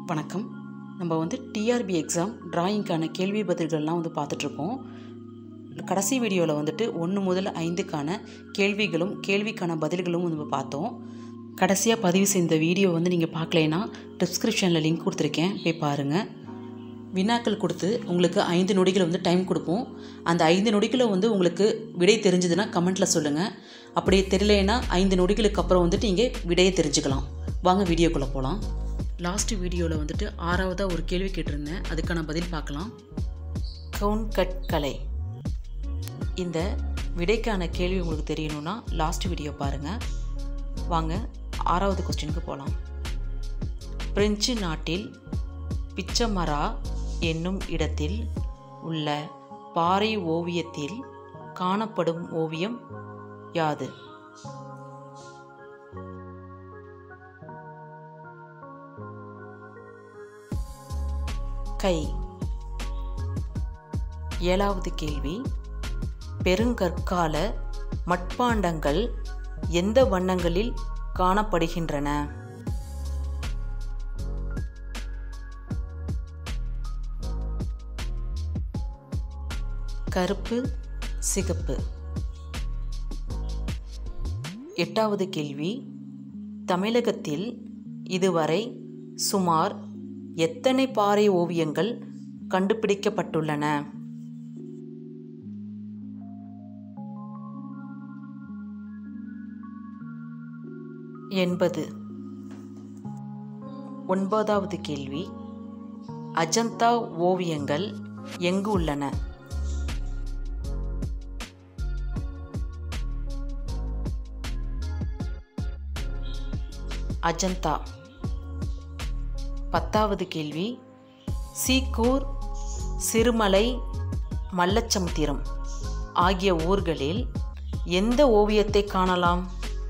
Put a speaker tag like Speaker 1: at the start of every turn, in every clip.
Speaker 1: வணக்கம் நம்ம வந்து டிஆர்பி எக்ஸாம் டிராயிங்க்கான கேள்வி பதில்கள்லாம் வந்து பார்த்துட்ருக்கோம் கடைசி வீடியோவில் வந்துட்டு ஒன்று முதல் ஐந்துக்கான கேள்விகளும் கேள்விக்கான பதில்களும் நம்ம பார்த்தோம் கடைசியாக பதிவு செய்த வீடியோ வந்து நீங்கள் பார்க்கலைன்னா டிஸ்கிரிப்ஷனில் லிங்க் கொடுத்துருக்கேன் போய் பாருங்கள் வினாக்கள் கொடுத்து உங்களுக்கு ஐந்து நொடிகள் வந்து டைம் கொடுப்போம் அந்த ஐந்து நொடிகளை வந்து உங்களுக்கு விடை தெரிஞ்சதுன்னா கமெண்ட்டில் சொல்லுங்கள் அப்படியே தெரியலைன்னா ஐந்து நொடிகளுக்கு அப்புறம் வந்துட்டு நீங்கள் விடையை தெரிஞ்சுக்கலாம் வாங்க வீடியோக்குள்ளே போகலாம் லாஸ்ட் வீடியோவில் வந்துட்டு ஆறாவதாக ஒரு கேள்வி கேட்டிருந்தேன் அதுக்கான பதில் பார்க்கலாம் கவுன் கட் கலை இந்த விடைக்கான கேள்வி உங்களுக்கு தெரியணும்னா லாஸ்ட் வீடியோ பாருங்கள் வாங்க ஆறாவது கொஸ்டினுக்கு போகலாம் பிரெஞ்சு நாட்டில் பிச்சமரா என்னும் இடத்தில் உள்ள பாறை ஓவியத்தில் காணப்படும் ஓவியம் யாது கை ஏழாவது கேள்வி பெருங்கற்கால மட்பாண்டங்கள் எந்த வண்ணங்களில் காணப்படுகின்றன கருப்பு சிகப்பு எட்டாவது கேள்வி தமிழகத்தில் இதுவரை சுமார் எத்தனை பாறை ஓவியங்கள் கண்டுபிடிக்கப்பட்டுள்ளன எண்பது ஒன்பதாவது கேள்வி அஜந்தா ஓவியங்கள் எங்கு உள்ளன அஜந்தா பத்தாவது கேள்வி சீக்கூர் சிறுமலை மல்லச்சமுத்திரம் ஆகிய ஊர்களில் எந்த ஓவியத்தை காணலாம்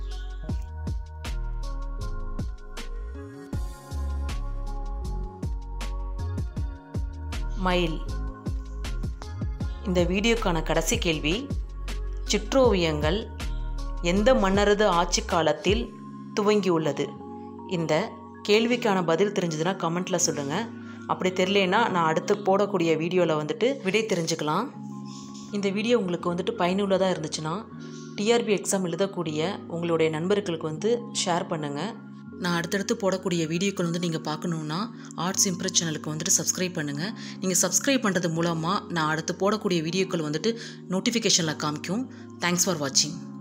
Speaker 1: மயில் இந்த வீடியோக்கான கடைசி கேள்வி சிற்றோவியங்கள் எந்த மன்னரது ஆட்சி காலத்தில் துவங்கியுள்ளது இந்த கேள்விக்கான பதில் தெரிஞ்சதுன்னா கமெண்ட்டில் சொல்லுங்கள் அப்படி தெரியலனா நான் அடுத்து போடக்கூடிய வீடியோவில் வந்துட்டு விடை தெரிஞ்சுக்கலாம் இந்த வீடியோ உங்களுக்கு வந்துட்டு பயனுள்ளதாக இருந்துச்சுன்னா டிஆர்பி எக்ஸாம் எழுதக்கூடிய உங்களுடைய நண்பர்களுக்கு வந்து ஷேர் பண்ணுங்கள் நான் அடுத்தடுத்து போடக்கூடிய வீடியோக்கள் வந்து நீங்கள் பார்க்கணுன்னா ஆர்ட்ஸ் இம்ப்ரெஸ் சேனலுக்கு வந்துட்டு சப்ஸ்கிரைப் பண்ணுங்கள் நீங்கள் சப்ஸ்கிரைப் பண்ணுறது மூலமாக நான் அடுத்து போடக்கூடிய வீடியோக்கள் வந்துட்டு நோட்டிஃபிகேஷனில் காமிக்கும் தேங்க்ஸ் ஃபார் வாட்சிங்